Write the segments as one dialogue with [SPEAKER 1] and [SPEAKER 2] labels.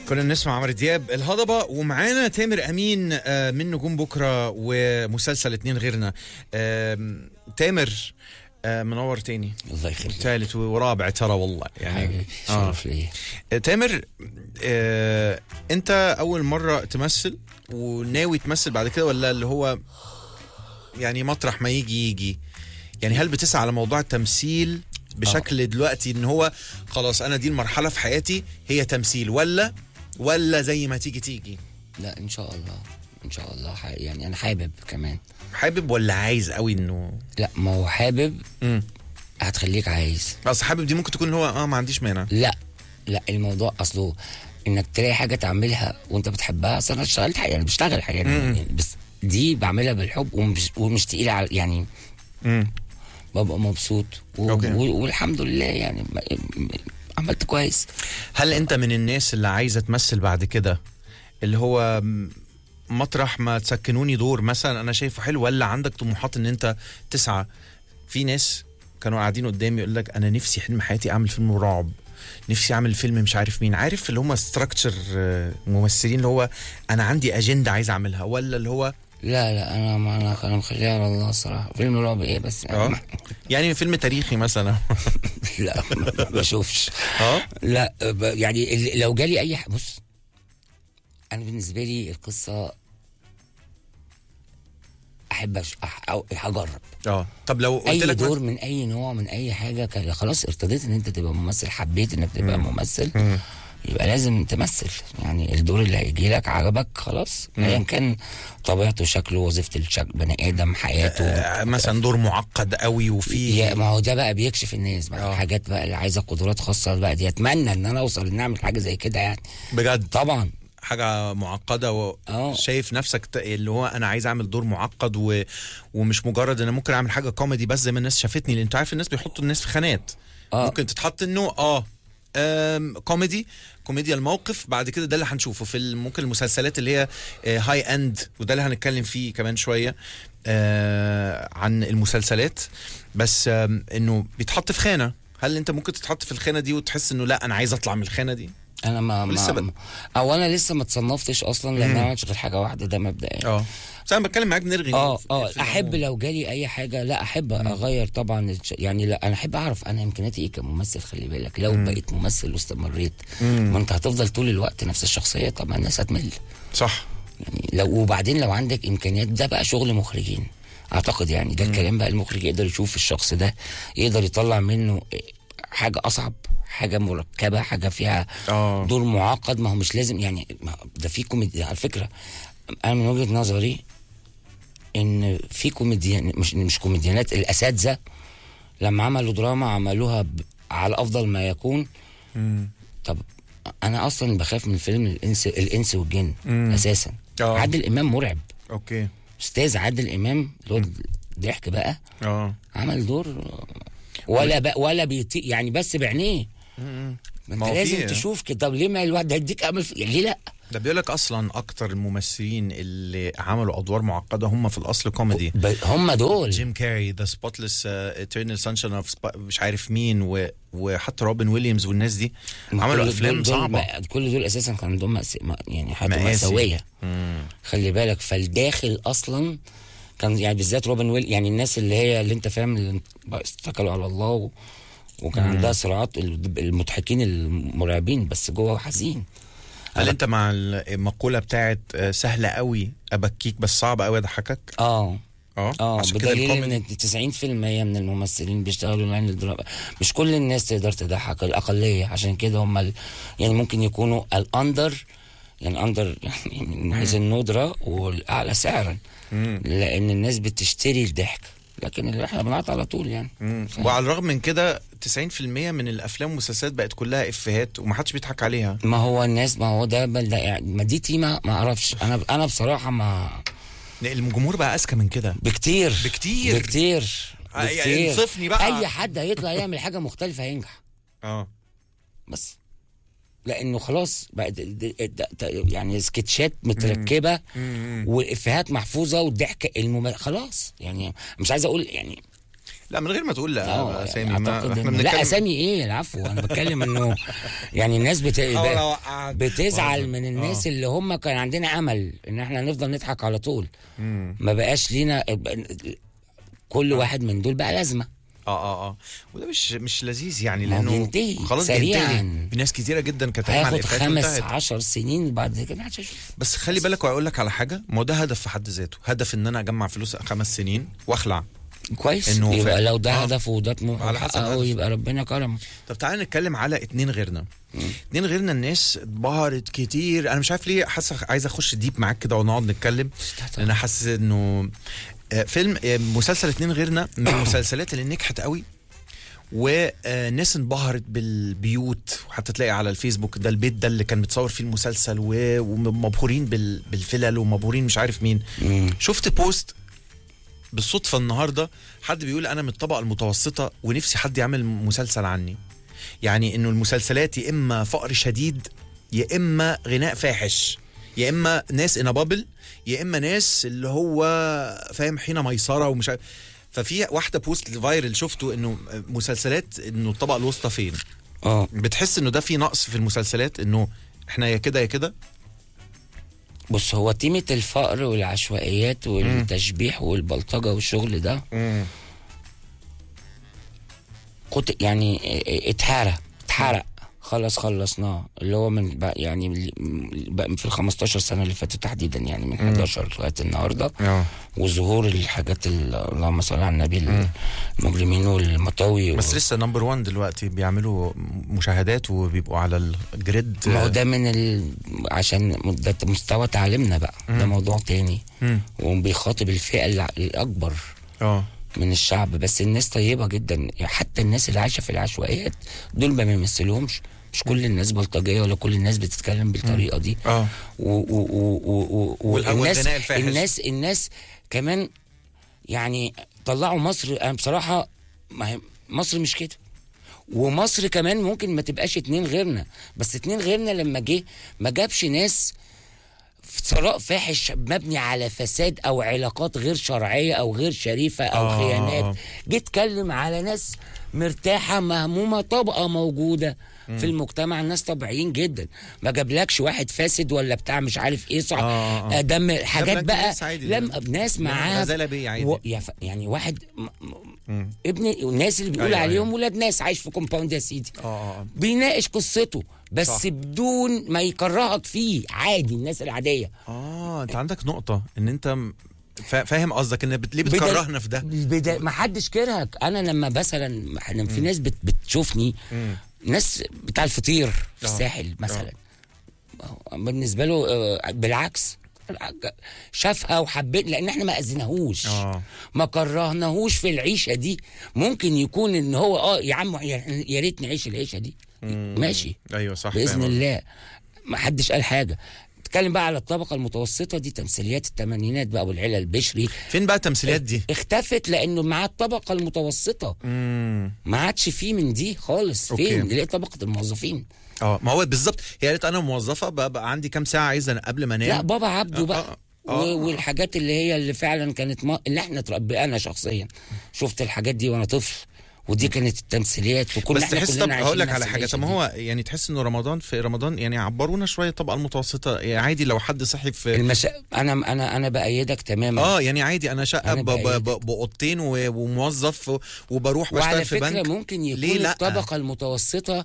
[SPEAKER 1] كنا بنسمع عمرو دياب الهضبه ومعانا تامر امين آه، من نجوم بكره ومسلسل اتنين غيرنا آم، تامر آه، منور تاني
[SPEAKER 2] الله يخليك
[SPEAKER 1] ثالث ورابع ترى والله يعني
[SPEAKER 2] حبيبي
[SPEAKER 1] آه.
[SPEAKER 2] شرف ليا
[SPEAKER 1] آه، تامر آه، انت اول مره تمثل وناوي تمثل بعد كده ولا اللي هو يعني مطرح ما يجي يجي يعني هل بتسعى على موضوع التمثيل بشكل دلوقتي ان هو خلاص انا دي المرحله في حياتي هي تمثيل ولا ولا زي ما تيجي تيجي
[SPEAKER 2] لا ان شاء الله ان شاء الله ح- يعني انا حابب كمان
[SPEAKER 1] حابب ولا عايز قوي انه
[SPEAKER 2] لا ما هو حابب
[SPEAKER 1] امم
[SPEAKER 2] هتخليك عايز
[SPEAKER 1] اصل حابب دي ممكن تكون اللي هو اه ما عنديش مانع
[SPEAKER 2] لا لا الموضوع اصله انك تلاقي حاجه تعملها وانت بتحبها اصل انا اشتغلت حاجه يعني بشتغل حاجه يعني بس دي بعملها بالحب ومش ومش تقيله على يعني
[SPEAKER 1] امم
[SPEAKER 2] ببقى مبسوط و...
[SPEAKER 1] أوكي.
[SPEAKER 2] و... والحمد لله يعني م- م- عملت كويس
[SPEAKER 1] هل انت من الناس اللي عايزه تمثل بعد كده اللي هو م- مطرح ما تسكنوني دور مثلا انا شايفه حلو ولا عندك طموحات ان انت تسعى في ناس كانوا قاعدين قدامي يقول لك انا نفسي حلم حياتي اعمل فيلم رعب نفسي اعمل فيلم مش عارف مين عارف اللي هم ستراكشر ممثلين اللي هو انا عندي اجنده عايز اعملها ولا اللي هو
[SPEAKER 2] لا لا انا ما انا انا مخليها على الله الصراحه فيلم رعب ايه بس
[SPEAKER 1] اه يعني فيلم تاريخي مثلا
[SPEAKER 2] لا ما بشوفش
[SPEAKER 1] اه
[SPEAKER 2] لا ب- يعني ال- لو جالي اي ح- بص انا بالنسبه لي القصه احب أش- أح- أو هجرب
[SPEAKER 1] اه طب لو قلت
[SPEAKER 2] اي
[SPEAKER 1] لك
[SPEAKER 2] دور من اي نوع من اي حاجه كان خلاص ارتضيت ان انت تبقى ممثل حبيت انك تبقى ممثل يبقى لازم تمثل يعني الدور اللي هيجي لك عجبك خلاص ايا كان طبيعته شكله وظيفه الشك بني ادم حياته
[SPEAKER 1] آه، مثلا دور معقد قوي وفي
[SPEAKER 2] يا ما هو ده بقى بيكشف الناس بقى
[SPEAKER 1] آه.
[SPEAKER 2] الحاجات بقى اللي عايزه قدرات خاصه بقى دي اتمنى ان انا اوصل ان اعمل حاجه زي كده يعني
[SPEAKER 1] بجد
[SPEAKER 2] طبعا
[SPEAKER 1] حاجه معقده
[SPEAKER 2] آه.
[SPEAKER 1] وشايف نفسك ت- اللي هو انا عايز اعمل دور معقد و... ومش مجرد انا ممكن اعمل حاجه كوميدي بس زي ما الناس شافتني لان انت عارف الناس بيحطوا الناس في خانات
[SPEAKER 2] آه.
[SPEAKER 1] ممكن تتحط انه اه أم كوميدي كوميديا الموقف بعد كده ده اللي هنشوفه في ال- ممكن المسلسلات اللي هي آه، هاي اند وده اللي هنتكلم فيه كمان شويه آه عن المسلسلات بس آم، انه بيتحط في خانه هل انت ممكن تتحط في الخانه دي وتحس انه لا انا عايز اطلع من الخانه دي
[SPEAKER 2] انا ما
[SPEAKER 1] ولسه
[SPEAKER 2] ما
[SPEAKER 1] بد-
[SPEAKER 2] او انا لسه ما اتصنفتش اصلا لان انا ما عملتش غير حاجه واحده ده مبدئيا
[SPEAKER 1] اه بس انا بتكلم معاك بنرغي
[SPEAKER 2] اه
[SPEAKER 1] في-
[SPEAKER 2] اه
[SPEAKER 1] في
[SPEAKER 2] احب
[SPEAKER 1] العموم.
[SPEAKER 2] لو جالي اي حاجه لا احب اغير طبعا الش- يعني لا انا احب اعرف انا امكانياتي ايه كممثل خلي بالك لو بقيت ممثل واستمريت ما انت هتفضل طول الوقت نفس الشخصيه طبعا الناس هتمل
[SPEAKER 1] صح
[SPEAKER 2] يعني لو وبعدين لو عندك امكانيات ده بقى شغل مخرجين اعتقد يعني ده الكلام بقى المخرج يقدر يشوف الشخص ده يقدر يطلع منه حاجه اصعب حاجه مركبه حاجه فيها
[SPEAKER 1] اه
[SPEAKER 2] دور معقد ما هو مش لازم يعني ما ده في كوميدي على فكره انا من وجهه نظري ان في كوميديان مش مش كوميديانات الاساتذه لما عملوا دراما عملوها ب... على افضل ما يكون طب انا اصلا بخاف من فيلم الانس الانس والجن اساسا
[SPEAKER 1] آه.
[SPEAKER 2] عادل امام مرعب
[SPEAKER 1] اوكي
[SPEAKER 2] استاذ عادل امام اللي هو الضحك بقى
[SPEAKER 1] اه
[SPEAKER 2] عمل دور ولا بقى ولا بيطيق يعني بس بعينيه ما
[SPEAKER 1] ما
[SPEAKER 2] انت
[SPEAKER 1] هو
[SPEAKER 2] لازم
[SPEAKER 1] في-
[SPEAKER 2] تشوف كده طب ليه ما الواحد هيديك امل في... يعني ليه لا
[SPEAKER 1] ده بيقول لك اصلا اكتر الممثلين اللي عملوا ادوار معقده هم في الاصل كوميدي
[SPEAKER 2] ب... هم دول
[SPEAKER 1] جيم كاري ذا سبوتلess ايترنال سانشاين اوف مش عارف مين و... وحتى روبن ويليامز والناس دي عملوا
[SPEAKER 2] كل
[SPEAKER 1] افلام
[SPEAKER 2] دول- دول
[SPEAKER 1] صعبه
[SPEAKER 2] ما- كل دول اساسا كان عندهم مأس... ما- يعني حياتهم
[SPEAKER 1] مآسي.
[SPEAKER 2] مأساوية
[SPEAKER 1] مم.
[SPEAKER 2] خلي بالك فالداخل اصلا كان يعني بالذات روبن ويل يعني الناس اللي هي اللي انت فاهم اللي اتكلوا على الله و... وكان عندها صراعات ال- المضحكين المرعبين بس جوه حزين
[SPEAKER 1] هل انت مع المقوله بتاعت آه، سهله قوي ابكيك بس صعب قوي اضحكك
[SPEAKER 2] اه
[SPEAKER 1] اه
[SPEAKER 2] اه
[SPEAKER 1] عشان كده
[SPEAKER 2] بدليل
[SPEAKER 1] الكوميدي
[SPEAKER 2] ان 90% من الممثلين بيشتغلوا لاين الدراما مش كل الناس تقدر تضحك الاقليه عشان كده هم ال... يعني ممكن يكونوا الاندر يعني اندر يعني من حيث الندره والاعلى سعرا لان الناس بتشتري الضحك لكن اللي احنا بنعطي على طول يعني
[SPEAKER 1] مم. وعلى الرغم من كده 90% من الافلام والمسلسلات بقت كلها افيهات ومحدش بيضحك عليها
[SPEAKER 2] ما هو الناس ما هو ده, بل ده يعني ما دي تيمه ما اعرفش انا انا بصراحه ما
[SPEAKER 1] الجمهور بقى اذكى من كده
[SPEAKER 2] بكتير
[SPEAKER 1] بكتير.
[SPEAKER 2] بكتير
[SPEAKER 1] آه، يعني
[SPEAKER 2] بكتير
[SPEAKER 1] انصفني بقى.
[SPEAKER 2] اي حد هيطلع يعمل حاجه مختلفه هينجح
[SPEAKER 1] اه
[SPEAKER 2] بس لانه خلاص بقى د- د- د- د- يعني سكتشات متركبه وافيهات محفوظه والضحك المم... خلاص يعني مش عايز اقول يعني
[SPEAKER 1] لا من غير ما تقول لا
[SPEAKER 2] اه
[SPEAKER 1] اسامي ما
[SPEAKER 2] أعتقد
[SPEAKER 1] احنا
[SPEAKER 2] إن- لا
[SPEAKER 1] بنتكلم
[SPEAKER 2] اسامي ايه العفو انا بتكلم انه يعني الناس بت...
[SPEAKER 1] بحاول أوقعك.
[SPEAKER 2] بتزعل
[SPEAKER 1] برضه.
[SPEAKER 2] من الناس
[SPEAKER 1] آه.
[SPEAKER 2] اللي هم كان عندنا امل ان احنا نفضل نضحك على طول
[SPEAKER 1] مم.
[SPEAKER 2] ما بقاش لينا كل واحد من دول بقى لازمه
[SPEAKER 1] اه اه اه وده مش مش لذيذ يعني
[SPEAKER 2] ما هو
[SPEAKER 1] لانه
[SPEAKER 2] بينتهي
[SPEAKER 1] خلاص
[SPEAKER 2] سريعاً.
[SPEAKER 1] بينتهي ناس كتيره جدا كانت قايمة على
[SPEAKER 2] هياخد
[SPEAKER 1] الإفيهات
[SPEAKER 2] خمس
[SPEAKER 1] وانتهت.
[SPEAKER 2] عشر سنين بعد كده محدش هيشوف
[SPEAKER 1] بس خلي بالك واقول لك على حاجه ما هو ده هدف في حد ذاته هدف ان انا اجمع فلوس خمس سنين واخلع
[SPEAKER 2] كويس
[SPEAKER 1] إنه
[SPEAKER 2] يبقى
[SPEAKER 1] فعلا.
[SPEAKER 2] لو ده
[SPEAKER 1] آه.
[SPEAKER 2] هدفه وده طموحه
[SPEAKER 1] على حسب
[SPEAKER 2] وحققه
[SPEAKER 1] هدفه.
[SPEAKER 2] يبقى ربنا كرمه
[SPEAKER 1] طب تعالى نتكلم على اتنين غيرنا اتنين غيرنا الناس اتبهرت كتير انا مش عارف ليه حاسس عايز اخش ديب معاك كده ونقعد نتكلم لان انا حاسس انه آه، فيلم آه، مسلسل اتنين غيرنا من المسلسلات اللي نجحت قوي والناس انبهرت بالبيوت وحتى تلاقي على الفيسبوك ده البيت ده اللي كان متصور فيه المسلسل و- ومبهورين بال- بالفلل ومبهورين مش عارف مين
[SPEAKER 2] مم.
[SPEAKER 1] شفت بوست بالصدفه النهارده حد بيقول انا من الطبقه المتوسطه ونفسي حد يعمل مسلسل عني يعني انه المسلسلات يا اما فقر شديد يا اما غناء فاحش يا اما ناس ان بابل يا اما ناس اللي هو فاهم حين ميسره ومش عارف ففي واحده بوست فايرل شفته انه مسلسلات انه الطبقه الوسطى فين
[SPEAKER 2] اه
[SPEAKER 1] بتحس انه ده في نقص في المسلسلات انه احنا يا كده يا كده
[SPEAKER 2] بص هو تيمة الفقر والعشوائيات والتشبيح والبلطجة والشغل ده كنت يعني اتحرق اتحرق خلاص خلصناه اللي هو من بقى يعني من- بقى في ال 15 سنه اللي فاتوا تحديدا يعني من 11 لغايه النهارده
[SPEAKER 1] اه
[SPEAKER 2] وظهور الحاجات ال- اللهم صل على النبي المجرمين والمطاوي
[SPEAKER 1] بس لسه نمبر 1 دلوقتي بيعملوا مشاهدات وبيبقوا على الجريد
[SPEAKER 2] ما هو ده من ال... عشان ده مستوى تعليمنا بقى ده موضوع تاني
[SPEAKER 1] مم.
[SPEAKER 2] وبيخاطب الفئه الع- الاكبر
[SPEAKER 1] اه
[SPEAKER 2] من الشعب بس الناس طيبه جدا يعني حتى الناس اللي عايشه في العشوائيات دول ما بيمثلهمش مش كل الناس بلطجيه ولا كل الناس بتتكلم بالطريقه دي
[SPEAKER 1] اه
[SPEAKER 2] و و و و و
[SPEAKER 1] والغ-
[SPEAKER 2] والناس
[SPEAKER 1] والغناء الفاحش.
[SPEAKER 2] الناس الناس كمان يعني طلعوا مصر انا بصراحه ما هي مصر مش كده ومصر كمان ممكن ما تبقاش اتنين غيرنا بس اتنين غيرنا لما جه ما جابش ناس في ثراء فاحش مبني على فساد او علاقات غير شرعيه او غير شريفه او
[SPEAKER 1] آه.
[SPEAKER 2] خيانات جه اتكلم على ناس مرتاحه مهمومه طبقه موجوده في المجتمع الناس طبيعيين جدا ما جابلكش واحد فاسد ولا بتاع مش عارف ايه صح
[SPEAKER 1] آه، آه.
[SPEAKER 2] آه دم حاجات
[SPEAKER 1] جابلك
[SPEAKER 2] بقى
[SPEAKER 1] ناس عادي.
[SPEAKER 2] لم ناس
[SPEAKER 1] لا،
[SPEAKER 2] معاها
[SPEAKER 1] غزالة بيه عادي.
[SPEAKER 2] و... يا ف... يعني واحد م... م...
[SPEAKER 1] مم.
[SPEAKER 2] ابن الناس اللي بيقول
[SPEAKER 1] أيوة،
[SPEAKER 2] عليهم
[SPEAKER 1] أيوة.
[SPEAKER 2] ولاد ناس عايش في كومباوند يا سيدي
[SPEAKER 1] اه اه
[SPEAKER 2] بيناقش قصته بس
[SPEAKER 1] صح.
[SPEAKER 2] صح. بدون ما يكرهك فيه عادي الناس العاديه
[SPEAKER 1] اه انت عندك نقطة ان انت م- فا- فاهم قصدك ان بت- ليه
[SPEAKER 2] بدل-
[SPEAKER 1] بتكرهنا في ده
[SPEAKER 2] بدا ما حدش كرهك انا لما مثلا احنا في ناس بت بتشوفني
[SPEAKER 1] مم.
[SPEAKER 2] ناس بتاع الفطير في
[SPEAKER 1] آه.
[SPEAKER 2] الساحل مثلا بالنسبه له آه، بالعكس شافها وحبيت لان احنا ما اذيناهوش
[SPEAKER 1] اه
[SPEAKER 2] ما كرهناهوش في العيشه دي ممكن يكون ان هو اه يا عم يا يا ريت نعيش العيشه دي ماشي
[SPEAKER 1] ايوه صح
[SPEAKER 2] باذن
[SPEAKER 1] فاهم.
[SPEAKER 2] الله ما حدش قال حاجه اتكلم بقى على الطبقه المتوسطه دي تمثيليات الثمانينات بقى والعيله البشري
[SPEAKER 1] فين بقى التمثيليات دي؟
[SPEAKER 2] اختفت لانه مع الطبقه المتوسطه
[SPEAKER 1] امم
[SPEAKER 2] ما عادش فيه من دي خالص
[SPEAKER 1] أوكي.
[SPEAKER 2] فين اللي هي طبقه الموظفين
[SPEAKER 1] اه ما هو بالظبط هي قالت انا موظفه ببقى عندي كام ساعه عايزه أنا قبل ما انام
[SPEAKER 2] لا بابا عبده
[SPEAKER 1] آه،
[SPEAKER 2] بقى
[SPEAKER 1] آه، آه.
[SPEAKER 2] و- والحاجات اللي هي اللي فعلا كانت ما... اللي احنا تربي انا شخصيا شفت الحاجات دي وانا طفل ودي كانت التمثيليات وكنا
[SPEAKER 1] بس
[SPEAKER 2] احنا
[SPEAKER 1] تحس
[SPEAKER 2] كلنا
[SPEAKER 1] طب
[SPEAKER 2] عايشين
[SPEAKER 1] هقول لك
[SPEAKER 2] نفس
[SPEAKER 1] على حاجه
[SPEAKER 2] العيشة
[SPEAKER 1] طب ما
[SPEAKER 2] دي.
[SPEAKER 1] هو يعني تحس انه رمضان في رمضان يعني عبرونا شويه الطبقه المتوسطه يعني عادي لو حد صحي في
[SPEAKER 2] المشا... انا انا انا بايدك تماما
[SPEAKER 1] اه يعني عادي انا شقه
[SPEAKER 2] أنا
[SPEAKER 1] ب- ب-
[SPEAKER 2] بأيدك.
[SPEAKER 1] ب- باوضتين و- وموظف وبروح
[SPEAKER 2] وعلى
[SPEAKER 1] بشتغل في
[SPEAKER 2] فكره
[SPEAKER 1] بنك
[SPEAKER 2] ممكن
[SPEAKER 1] ليه
[SPEAKER 2] يكون
[SPEAKER 1] لأ؟
[SPEAKER 2] الطبقه المتوسطه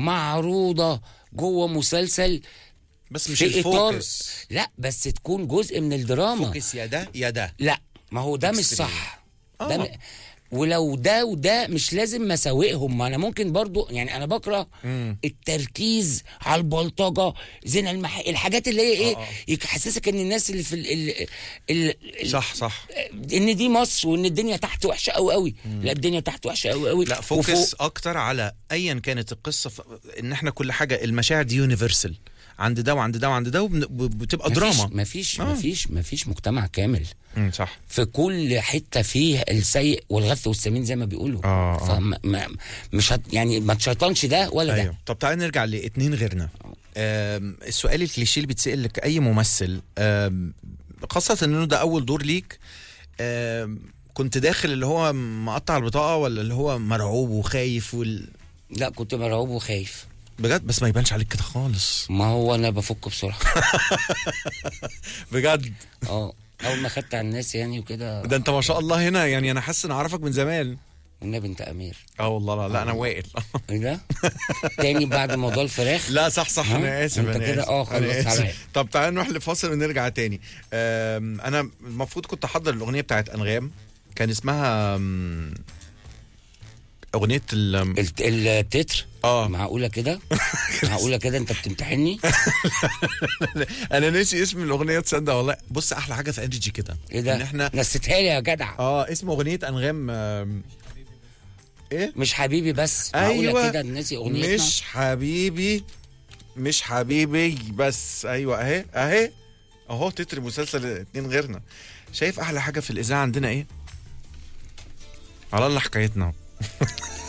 [SPEAKER 2] معروضه جوه مسلسل
[SPEAKER 1] بس مش
[SPEAKER 2] في اطار
[SPEAKER 1] الفوكس
[SPEAKER 2] لا بس تكون جزء من الدراما
[SPEAKER 1] فوكس يا ده يا ده
[SPEAKER 2] لا ما هو ده مش
[SPEAKER 1] إكستريم.
[SPEAKER 2] صح
[SPEAKER 1] آه.
[SPEAKER 2] ده م... ولو ده وده مش لازم مساوئهم ما انا ممكن برضو يعني انا بكره
[SPEAKER 1] مم.
[SPEAKER 2] التركيز على البلطجه زنا المح... الحاجات اللي هي ايه
[SPEAKER 1] آه، آه.
[SPEAKER 2] يحسسك ان الناس اللي في ال... ال... ال... ال...
[SPEAKER 1] صح صح
[SPEAKER 2] ان دي مصر وان الدنيا تحت وحشه قوي قوي لا الدنيا تحت وحشه قوي قوي
[SPEAKER 1] لا فوكس اكتر على ايا كانت القصه ف... ان احنا كل حاجه المشاعر دي يونيفرسال عند ده وعند ده وعند ده وبتبقى دراما
[SPEAKER 2] مفيش
[SPEAKER 1] آه.
[SPEAKER 2] مفيش مفيش مجتمع كامل
[SPEAKER 1] مم، صح
[SPEAKER 2] في كل حته فيه السيء والغث والسمين زي ما بيقولوا
[SPEAKER 1] آه، آه.
[SPEAKER 2] فما ما مش هت يعني ما تشيطنش ده ولا
[SPEAKER 1] ايوه
[SPEAKER 2] ده
[SPEAKER 1] طب تعالى نرجع لاتنين غيرنا آم، السؤال الكليشيه اللي بيتسال لك اي ممثل آم، خاصه انه ده اول دور ليك آم، كنت داخل اللي هو مقطع البطاقه ولا اللي هو مرعوب وخايف وال...
[SPEAKER 2] لا كنت مرعوب وخايف
[SPEAKER 1] بجد بس ما يبانش عليك كده خالص
[SPEAKER 2] ما هو انا بفك بسرعه
[SPEAKER 1] بجد
[SPEAKER 2] اه اول ما خدت على الناس يعني وكده
[SPEAKER 1] ده انت ما شاء الله هنا يعني انا حاسس ان اعرفك من زمان
[SPEAKER 2] والنبي انت امير
[SPEAKER 1] اه والله لا, لا انا وائل
[SPEAKER 2] ايه ده تاني بعد موضوع الفراخ
[SPEAKER 1] لا صح صح
[SPEAKER 2] ها؟
[SPEAKER 1] انا اسف
[SPEAKER 2] انت
[SPEAKER 1] انا
[SPEAKER 2] كده
[SPEAKER 1] آسف.
[SPEAKER 2] اه
[SPEAKER 1] أنا
[SPEAKER 2] خلص
[SPEAKER 1] آسف.
[SPEAKER 2] عليا.
[SPEAKER 1] طب تعالى نروح لفاصل ونرجع تاني أم، انا المفروض كنت احضر الاغنيه بتاعت انغام كان اسمها أم، اغنيه ال
[SPEAKER 2] الت- التتر
[SPEAKER 1] اه
[SPEAKER 2] معقوله كده معقوله كده انت بتمتحني
[SPEAKER 1] انا ناسي اسم الاغنيه تصدق والله بص احلى حاجه في انرجي كده
[SPEAKER 2] ايه ده
[SPEAKER 1] ان احنا
[SPEAKER 2] نسيتها لي يا جدع
[SPEAKER 1] اه اسم اغنيه انغام أم، ايه
[SPEAKER 2] مش حبيبي بس معقوله
[SPEAKER 1] ايوه
[SPEAKER 2] كده ناسي اغنيتنا
[SPEAKER 1] مش حبيبي مش حبيبي بس ايوه اهي اهي اهو تتر مسلسل اتنين غيرنا شايف احلى حاجه في الاذاعه عندنا ايه على الله حكايتنا